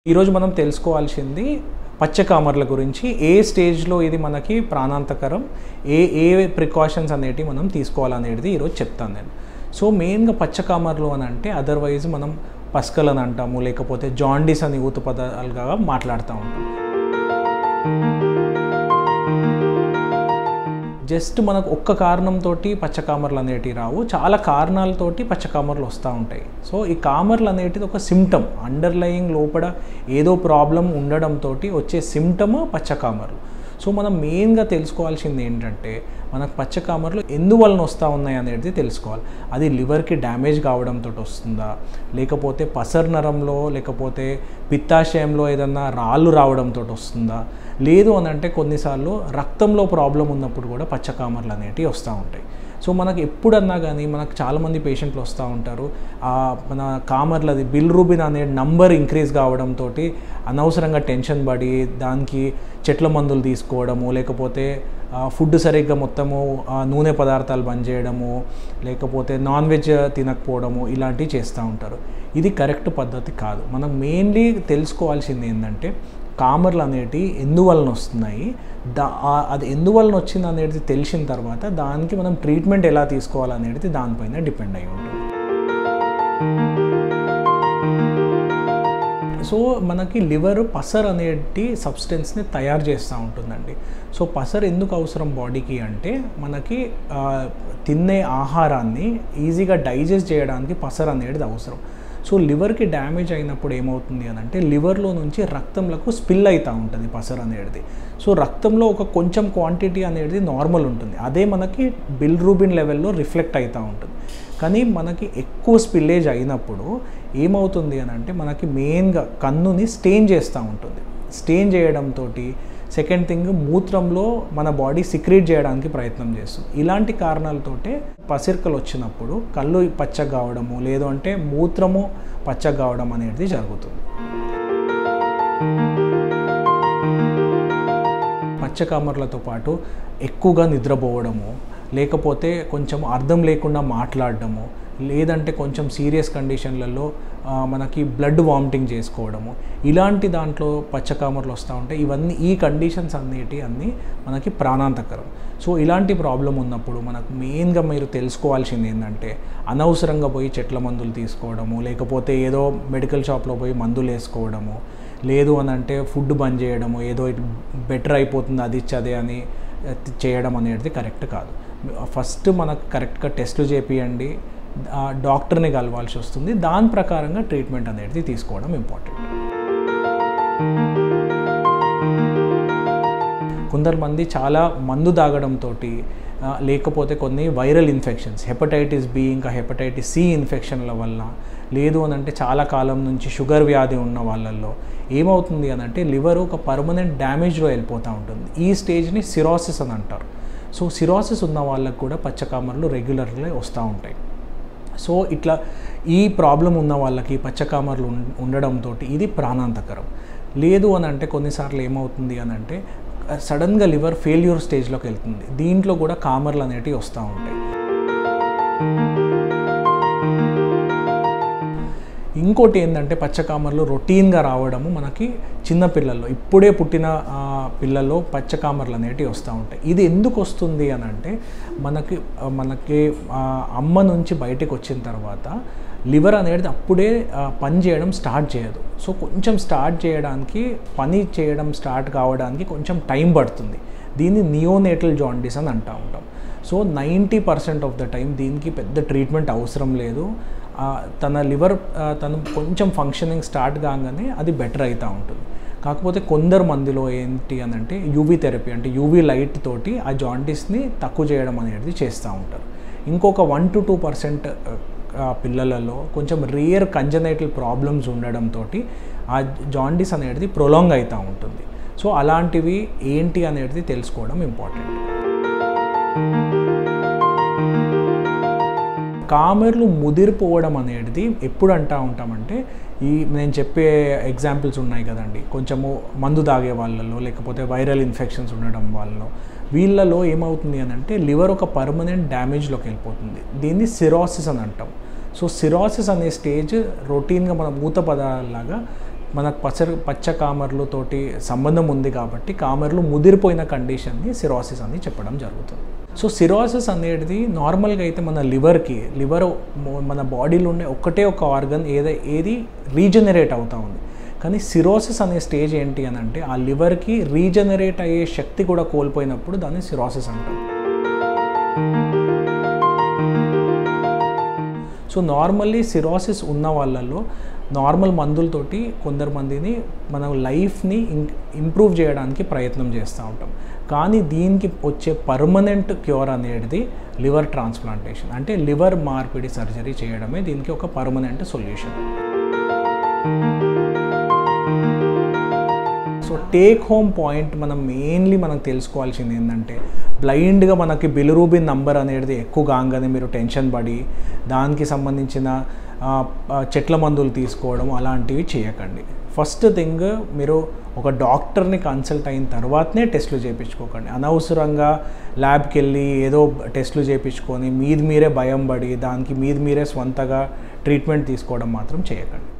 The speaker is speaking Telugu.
ఈరోజు మనం తెలుసుకోవాల్సింది పచ్చకామర్ల గురించి ఏ స్టేజ్లో ఇది మనకి ప్రాణాంతకరం ఏ ఏ ప్రికాషన్స్ అనేటివి మనం తీసుకోవాలనేది ఈరోజు చెప్తాను నేను సో మెయిన్గా పచ్చకామర్లు అని అంటే అదర్వైజ్ మనం పస్కల్ అని అంటాము లేకపోతే జాండీస్ అని ఊత పదాలుగా మాట్లాడుతూ ఉంటాం జస్ట్ మనకు ఒక్క కారణంతో పచ్చకామర్లు అనేటివి రావు చాలా కారణాలతోటి పచ్చకామర్లు వస్తూ ఉంటాయి సో ఈ కామర్లు అనేటిది ఒక సిమ్టమ్ అండర్లయింగ్ లోపల ఏదో ప్రాబ్లం ఉండడంతో వచ్చే సిమ్టమ్ పచ్చకామర్లు సో మనం మెయిన్గా తెలుసుకోవాల్సింది ఏంటంటే మనకు పచ్చకామర్లు ఎందువలన వస్తూ ఉన్నాయి అనేది తెలుసుకోవాలి అది లివర్కి డ్యామేజ్ కావడంతో వస్తుందా లేకపోతే పసర్ నరంలో లేకపోతే పిత్తాశయంలో ఏదన్నా రాళ్ళు రావడంతో వస్తుందా లేదు అని అంటే కొన్నిసార్లు రక్తంలో ప్రాబ్లం ఉన్నప్పుడు కూడా పచ్చకామర్లు అనేటివి వస్తూ ఉంటాయి సో మనకి ఎప్పుడన్నా కానీ మనకు చాలామంది పేషెంట్లు వస్తూ ఉంటారు మన కామర్లది బిల్ రూబిన్ అనే నంబర్ ఇంక్రీజ్ కావడంతో అనవసరంగా టెన్షన్ పడి దానికి చెట్ల మందులు తీసుకోవడము లేకపోతే ఫుడ్ సరిగ్గా మొత్తము నూనె పదార్థాలు బంద్ చేయడము లేకపోతే నాన్ వెజ్ తినకపోవడము ఇలాంటివి చేస్తూ ఉంటారు ఇది కరెక్ట్ పద్ధతి కాదు మనం మెయిన్లీ తెలుసుకోవాల్సింది ఏంటంటే కామర్లు అనేటివి ఎందువలన వస్తున్నాయి దా అది ఎందువలన వచ్చింది అనేది తెలిసిన తర్వాత దానికి మనం ట్రీట్మెంట్ ఎలా తీసుకోవాలనేది దానిపైన డిపెండ్ అయి ఉంటుంది సో మనకి లివర్ పసర్ అనేటి సబ్స్టెన్స్ని తయారు చేస్తూ ఉంటుందండి సో పసర్ ఎందుకు అవసరం బాడీకి అంటే మనకి తినే ఆహారాన్ని ఈజీగా డైజెస్ట్ చేయడానికి పసర్ అనేది అవసరం సో లివర్కి డ్యామేజ్ అయినప్పుడు ఏమవుతుంది అని అంటే లివర్లో నుంచి రక్తంలకు స్పిల్ అవుతూ ఉంటుంది పసర్ అనేది సో రక్తంలో ఒక కొంచెం క్వాంటిటీ అనేది నార్మల్ ఉంటుంది అదే మనకి బిల్రూబిన్ లెవెల్లో రిఫ్లెక్ట్ అవుతూ ఉంటుంది కానీ మనకి ఎక్కువ స్పిల్లేజ్ అయినప్పుడు ఏమవుతుంది అని అంటే మనకి మెయిన్గా కన్నుని స్టెయిన్ చేస్తూ ఉంటుంది స్టెయిన్ చేయడంతో సెకండ్ థింగ్ మూత్రంలో మన బాడీ సిక్రీట్ చేయడానికి ప్రయత్నం చేస్తుంది ఇలాంటి కారణాలతోటే పసిర్కలు వచ్చినప్పుడు కళ్ళు పచ్చగా కావడము లేదు అంటే మూత్రము పచ్చగా కావడం అనేది జరుగుతుంది పచ్చకామర్లతో పాటు ఎక్కువగా నిద్రపోవడము లేకపోతే కొంచెం అర్థం లేకుండా మాట్లాడడము లేదంటే కొంచెం సీరియస్ కండిషన్లలో మనకి బ్లడ్ వామిటింగ్ చేసుకోవడము ఇలాంటి దాంట్లో పచ్చకామర్లు వస్తూ ఉంటాయి ఇవన్నీ ఈ కండిషన్స్ అన్నిటి అన్నీ మనకి ప్రాణాంతకరం సో ఇలాంటి ప్రాబ్లం ఉన్నప్పుడు మనకు మెయిన్గా మీరు తెలుసుకోవాల్సింది ఏంటంటే అనవసరంగా పోయి చెట్ల మందులు తీసుకోవడము లేకపోతే ఏదో మెడికల్ షాప్లో పోయి మందులు వేసుకోవడము లేదు అని అంటే ఫుడ్ బంద్ చేయడము ఏదో బెటర్ అయిపోతుంది అది ఇచ్చదే అని చేయడం అనేది కరెక్ట్ కాదు ఫస్ట్ మనకు కరెక్ట్గా టెస్టులు చేపియండి డాక్టర్ని కలవాల్సి వస్తుంది దాని ప్రకారంగా ట్రీట్మెంట్ అనేది తీసుకోవడం ఇంపార్టెంట్ కొందరు మంది చాలా మందు తాగడంతో లేకపోతే కొన్ని వైరల్ ఇన్ఫెక్షన్స్ హెపటైటిస్ బి ఇంకా హెపటైటిస్ సి ఇన్ఫెక్షన్ల వల్ల లేదు అని అంటే చాలా కాలం నుంచి షుగర్ వ్యాధి ఉన్న వాళ్ళల్లో ఏమవుతుంది అని అంటే లివర్ ఒక పర్మనెంట్ డ్యామేజ్లో వెళ్ళిపోతూ ఉంటుంది ఈ స్టేజ్ని సిరాసిస్ అని అంటారు సో సిరాసిస్ ఉన్న వాళ్ళకు కూడా పచ్చకామర్లు రెగ్యులర్గా వస్తూ ఉంటాయి సో ఇట్లా ఈ ప్రాబ్లం ఉన్న వాళ్ళకి పచ్చకామర్లు ఉండడంతో ఇది ప్రాణాంతకరం లేదు అని అంటే కొన్నిసార్లు ఏమవుతుంది అని అంటే సడన్గా లివర్ ఫెయిల్యూర్ స్టేజ్లోకి వెళ్తుంది దీంట్లో కూడా కామర్లు అనేటివి వస్తూ ఉంటాయి ఇంకోటి ఏంటంటే పచ్చకామర్లు రొటీన్గా రావడము మనకి చిన్న పిల్లల్లో ఇప్పుడే పుట్టిన పిల్లల్లో పచ్చకామర్లు అనేటివి వస్తూ ఉంటాయి ఇది ఎందుకు వస్తుంది అని అంటే మనకి మనకి అమ్మ నుంచి బయటకు వచ్చిన తర్వాత లివర్ అనేది అప్పుడే పని చేయడం స్టార్ట్ చేయదు సో కొంచెం స్టార్ట్ చేయడానికి పని చేయడం స్టార్ట్ కావడానికి కొంచెం టైం పడుతుంది దీన్ని నియోనేటల్ జాండీస్ అని అంటూ ఉంటాం so ninety percent of the time దీనికి పెద్ద ట్రీట్మెంట్ అవసరం లేదు తన లివర్ తను కొంచెం ఫంక్షనింగ్ స్టార్ట్ కాగానే అది బెటర్ అవుతూ ఉంటుంది కాకపోతే కొందరు మందిలో ఏంటి అని అంటే యూవీ థెరపీ అంటే యూవీ లైట్ తోటి ఆ జాండీస్ని తక్కువ చేయడం అనేది చేస్తూ ఉంటారు ఇంకొక వన్ టు టూ పర్సెంట్ పిల్లలలో కొంచెం రియర్ కంజనైటల్ ప్రాబ్లమ్స్ ఉండడంతో ఆ జాండీస్ అనేది ప్రొలాంగ్ అవుతూ ఉంటుంది సో అలాంటివి ఏంటి అనేది తెలుసుకోవడం ఇంపార్టెంట్ కామెర్లు ముదిరిపోవడం అనేది ఎప్పుడు అంటూ ఉంటామంటే ఈ నేను చెప్పే ఎగ్జాంపుల్స్ ఉన్నాయి కదండి కొంచెము మందు తాగే వాళ్ళలో లేకపోతే వైరల్ ఇన్ఫెక్షన్స్ ఉండడం వాళ్ళలో వీళ్ళలో ఏమవుతుంది అని అంటే లివర్ ఒక పర్మనెంట్ డ్యామేజ్లోకి వెళ్ళిపోతుంది దీన్ని సిరాసిస్ అని అంటాం సో సిరాసిస్ అనే స్టేజ్ రొటీన్గా మన మూత పదాలలాగా మనకు పచ్చ పచ్చ కామర్లతోటి సంబంధం ఉంది కాబట్టి కామర్లు ముదిరిపోయిన కండిషన్ని సిరాసిస్ అని చెప్పడం జరుగుతుంది సో సిరాసిస్ అనేది నార్మల్గా అయితే మన లివర్కి లివర్ మన బాడీలో ఉండే ఒక్కటే ఒక ఆర్గన్ ఏదో ఏది రీజనరేట్ అవుతూ ఉంది కానీ సిరోసిస్ అనే స్టేజ్ ఏంటి అని అంటే ఆ లివర్కి రీజనరేట్ అయ్యే శక్తి కూడా కోల్పోయినప్పుడు దాన్ని సిరోసిస్ అంటాం సో నార్మల్లీ సిరోసిస్ ఉన్న వాళ్ళల్లో నార్మల్ మందులతోటి కొందరు మందిని మనం లైఫ్ని ఇంప్రూవ్ చేయడానికి ప్రయత్నం చేస్తూ ఉంటాం కానీ దీనికి వచ్చే పర్మనెంట్ క్యూర్ అనేది లివర్ ట్రాన్స్ప్లాంటేషన్ అంటే లివర్ మార్పిడి సర్జరీ చేయడమే దీనికి ఒక permanent solution so take home point మనం మెయిన్లీ మనం తెలుసుకోవాల్సింది ఏంటంటే బ్లైండ్గా మనకి బిలురూబిన్ నంబర్ అనేది ఎక్కువ కాగానే మీరు టెన్షన్ పడి దానికి సంబంధించిన చెట్ల మందులు తీసుకోవడం అలాంటివి చేయకండి ఫస్ట్ థింగ్ మీరు ఒక డాక్టర్ని కన్సల్ట్ అయిన తర్వాతనే టెస్టులు చేయించుకోకండి అనవసరంగా ల్యాబ్కి వెళ్ళి ఏదో టెస్టులు చేయించుకొని మీది మీరే భయం పడి దానికి మీది మీరే స్వంతగా ట్రీట్మెంట్ తీసుకోవడం మాత్రం చేయకండి